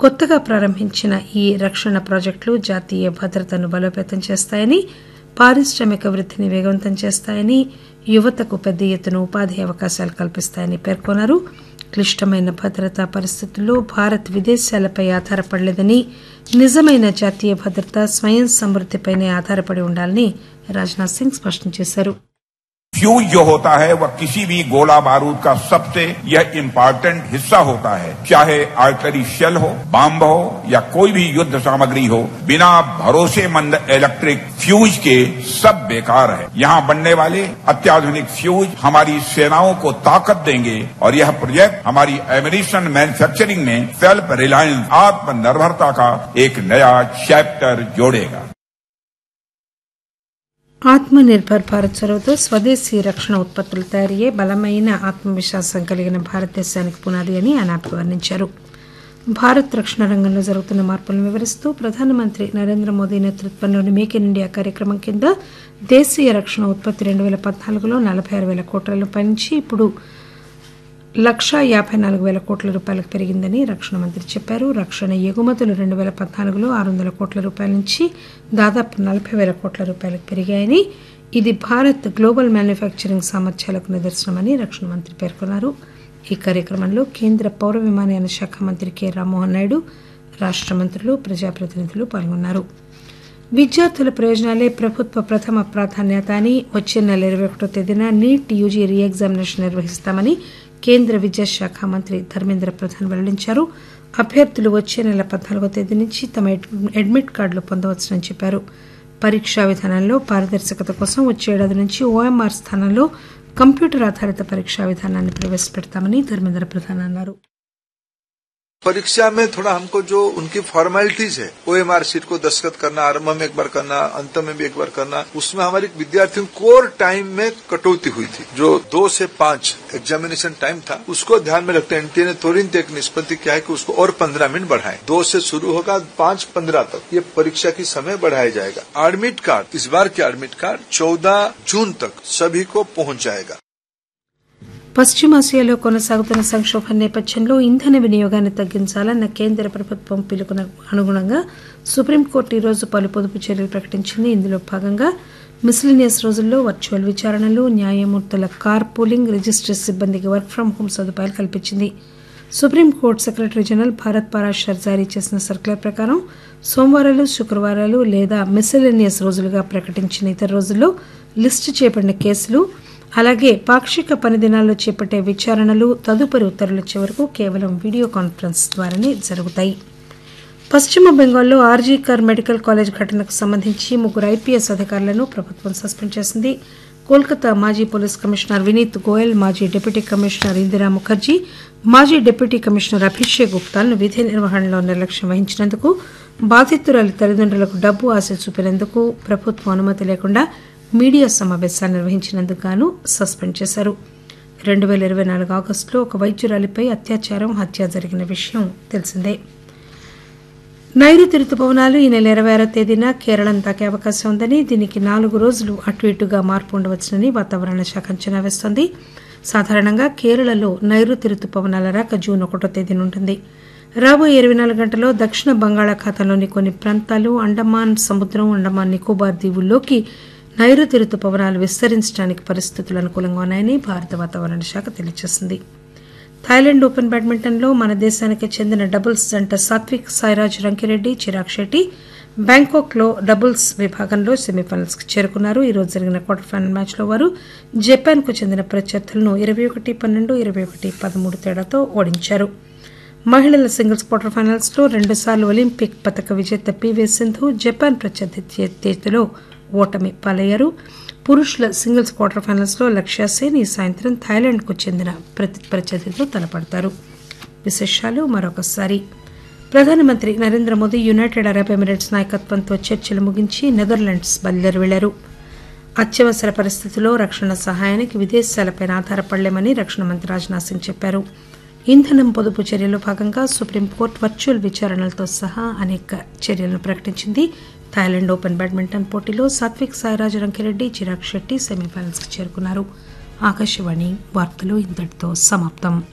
కొత్తగా ప్రారంభించిన ఈ రక్షణ ప్రాజెక్టులు జాతీయ భద్రతను బలోపేతం చేస్తాయని పారిశ్రామిక వృద్ధిని వేగవంతం చేస్తాయని యువతకు పెద్ద ఎత్తున ఉపాధి అవకాశాలు కల్పిస్తాయని పేర్కొన్నారు క్లిష్టమైన భద్రతా పరిస్థితుల్లో భారత్ విదేశాలపై ఆధారపడలేదని నిజమైన జాతీయ భద్రత స్వయం సమృద్దిపైనే ఆధారపడి ఉండాలని రాజ్నాథ్ సింగ్ స్పష్టం చేశారు फ्यूज जो होता है वह किसी भी गोला बारूद का सबसे यह इम्पोर्टेंट हिस्सा होता है चाहे आर्टरी शेल हो बम हो या कोई भी युद्ध सामग्री हो बिना भरोसेमंद इलेक्ट्रिक फ्यूज के सब बेकार है यहाँ बनने वाले अत्याधुनिक फ्यूज हमारी सेनाओं को ताकत देंगे और यह प्रोजेक्ट हमारी एमिनेशन मैन्युफैक्चरिंग में सेल्फ रिलायंस आत्मनिर्भरता का एक नया चैप्टर जोड़ेगा ఆత్మ నిర్భర్ భారత్ చొరవతో స్వదేశీ రక్షణ ఉత్పత్తులు తయారయ్యే బలమైన ఆత్మవిశ్వాసం కలిగిన భారతదేశానికి పునాది అని ఆయన అభివర్ణించారు భారత్ రక్షణ రంగంలో జరుగుతున్న మార్పులను వివరిస్తూ ప్రధానమంత్రి నరేంద్ర మోదీ నేతృత్వంలోని మేక్ ఇన్ ఇండియా కార్యక్రమం కింద దేశీయ రక్షణ ఉత్పత్తి రెండు వేల పద్నాలుగులో నలభై ఆరు వేల కోట్ల రూపాయల నుంచి ఇప్పుడు లక్షా యాభై నాలుగు వేల కోట్ల రూపాయలకు పెరిగిందని రక్షణ మంత్రి చెప్పారు రక్షణ ఎగుమతులు రెండు వేల పద్నాలుగులో ఆరు వందల కోట్ల రూపాయల నుంచి దాదాపు నలభై వేల కోట్ల రూపాయలకు పెరిగాయని ఇది భారత్ గ్లోబల్ మ్యానుఫ్యాక్చరింగ్ సామర్థ్యాలకు నిదర్శనమని రక్షణ మంత్రి పేర్కొన్నారు ఈ కార్యక్రమంలో కేంద్ర పౌర విమానయాన శాఖ మంత్రి కె రామ్మోహన్ నాయుడు రాష్ట మంత్రులు ప్రజాప్రతినిధులు పాల్గొన్నారు విద్యార్థుల ప్రయోజనాలే ప్రభుత్వ ప్రథమ ప్రాధాన్యత అని వచ్చే నెల ఇరవై ఒకటో తేదీన నీట్ యూజీ రీ ఎగ్జామినేషన్ నిర్వహిస్తామని కేంద్ర విద్యాశాఖ మంత్రి ధర్మేంద్ర ప్రధాన్ వెల్లడించారు అభ్యర్థులు వచ్చే నెల పద్నాలుగో తేదీ నుంచి తమ అడ్మిట్ కార్డులు పొందవచ్చునని చెప్పారు పరీక్షా విధానంలో పారదర్శకత కోసం వచ్చే ఏడాది నుంచి ఓఎంఆర్ స్థానంలో కంప్యూటర్ ఆధారిత పరీక్షా విధానాన్ని ప్రవేశపెడతామని ధర్మేంద్ర ప్రధాన్ అన్నారు परीक्षा में थोड़ा हमको जो उनकी फॉर्मेलिटीज है ओ एम आर सीट को दस्तखत करना आरंभ में एक बार करना अंत में भी एक बार करना उसमें हमारे विद्यार्थियों कोर टाइम में कटौती हुई थी जो दो से पांच एग्जामिनेशन टाइम था उसको ध्यान में रखते एनटीए ने तुरंत एक निष्पत्ति किया है कि उसको और पंद्रह मिनट बढ़ाएं दो से शुरू होगा पांच पंद्रह तक ये परीक्षा की समय बढ़ाया जाएगा एडमिट कार्ड इस बार के एडमिट कार्ड चौदह जून तक सभी को पहुंच जाएगा పశ్చిమాసియాలో కొనసాగుతున్న సంక్షోభం నేపథ్యంలో ఇంధన వినియోగాన్ని తగ్గించాలన్న కేంద్ర ప్రభుత్వం పిలుపున అనుగుణంగా సుప్రీంకోర్టు ఈరోజు పలు పొదుపు చర్యలు ప్రకటించింది ఇందులో భాగంగా మిస్లినియస్ రోజుల్లో వర్చువల్ విచారణలు న్యాయమూర్తుల కార్ పూలింగ్ రిజిస్టర్ సిబ్బందికి వర్క్ ఫ్రం హోం సదుపాయాలు కల్పించింది supreme court secretary general Bharat Parashar జారీ చేసిన సర్కులర్ ప్రకారం సోమవారాలు శుక్రవారాలు లేదా మిస్లినియస్ రోజులుగా ప్రకటించిన ఇతర రోజుల్లో లిస్టు చేయబడిన కేసులు అలాగే పాక్షిక పని దినాల్లో చేపట్టే విచారణలు తదుపరి ఉత్తర్వులు వచ్చే వరకు కేవలం వీడియో కాన్ఫరెన్స్ ద్వారానే జరుగుతాయి పశ్చిమ బెంగాల్లో ఆర్జీ కర్ మెడికల్ కాలేజ్ ఘటనకు సంబంధించి ముగ్గురు ఐపీఎస్ అధికారులను ప్రభుత్వం సస్పెండ్ చేసింది కోల్కతా మాజీ పోలీస్ కమిషనర్ వినీత్ గోయల్ మాజీ డిప్యూటీ కమిషనర్ ఇందిరా ముఖర్జీ మాజీ డిప్యూటీ కమిషనర్ అభిషేక్ గుప్తాలను విధి నిర్వహణలో నిర్లక్ష్యం వహించినందుకు బాధితురాలి తల్లిదండ్రులకు డబ్బు ఆశ చూపినందుకు ప్రభుత్వం అనుమతి లేకుండా మీడియా సమావేశాలు నిర్వహించినందుకు గాను సస్పెండ్ చేశారు రెండు పేల ఇరవై నాలుగు ఆగస్టులో ఒక వైద్యురాలిపై అత్యాచారం హత్య జరిగిన విషయం తెలిసిందే నైరుతి రుతుపవనాలు ఈ నెల ఇరవై ఆరో తేదీన కేరళం తాకే అవకాశం ఉందని దీనికి నాలుగు రోజులు అటు ఇటుగా మార్పు ఉండవచ్చునని వాతావరణ శాఖ అంచనా వేస్తోంది సాధారణంగా కేరళలో నైరుతి రుతుపవనాల రాక జూన్ ఒకటో తేదీన ఉంటుంది రాబోయే ఇరవై నాలుగు గంటల్లో దక్షిణ బంగాళాఖాతంలోని కొన్ని ప్రాంతాలు అండమాన్ సముద్రం అండమాన్ నికోబార్ దీవుల్లోకి నైరుతి రుతుపవనాలు విస్తరించడానికి పరిస్థితులు అనుకూలంగా ఉన్నాయని భారత వాతావరణ శాఖ తెలియజేసింది థాయిలాండ్ ఓపెన్ బ్యాడ్మింటన్లో మన దేశానికి చెందిన డబుల్స్ జంట సాత్విక్ సాయిరాజ్ రంకిరెడ్డి చిరాగ్ శెట్టి బ్యాంకాక్ లో డబుల్స్ విభాగంలో సెమీఫైనల్స్ కు చేరుకున్నారు ఈ రోజు జరిగిన క్వార్టర్ ఫైనల్ మ్యాచ్ లో వారు జపాన్ కు చెందిన ప్రత్యర్థులను ఇరవై ఒకటి పన్నెండు ఇరవై ఒకటి పదమూడు తేడాతో ఓడించారు మహిళల సింగిల్స్ క్వార్టర్ ఫైనల్స్ లో రెండుసార్లు ఒలింపిక్ పథక విజేత పివి సింధు జపాన్ ప్రత్యర్థి చేతిలో ఓటమి పాలయ్యారు పురుషుల సింగిల్స్ క్వార్టర్ ఫైనల్స్ లో లక్ష్య సేన్ ఈ సాయంత్రం థాయిలాండ్ కు చెందిన ప్రతి ప్రత్యర్థితో తలపడతారు విశేషాలు మరొకసారి ప్రధానమంత్రి Narendra Modi united Arab Emirates నాయకత్వంతో చర్చలు ముగించి నెదర్లాండ్స్ బయలుదేరి వెళ్లారు అత్యవసర పరిస్థితుల్లో రక్షణ సహాయానికి విదేశాలపై ఆధారపడలేమని రక్షణ మంత్రి రాజ్నాథ్ సింగ్ చెప్పారు ఇంధనం పొదుపు చర్యలో భాగంగా సుప్రీంకోర్టు వర్చువల్ విచారణలతో సహా అనేక చర్యలను ప్రకటించింది థాయిలాండ్ ఓపెన్ బ్యాడ్మింటన్ పోటీలో సాత్విక్ సాయిరాజ్ రంకిరెడ్డి చిరాగ్ శెట్టి సెమీఫైనల్స్ కు చేరుకున్నారు ఆకాశవాణి వార్తలు ఇంతటితో సమాప్తం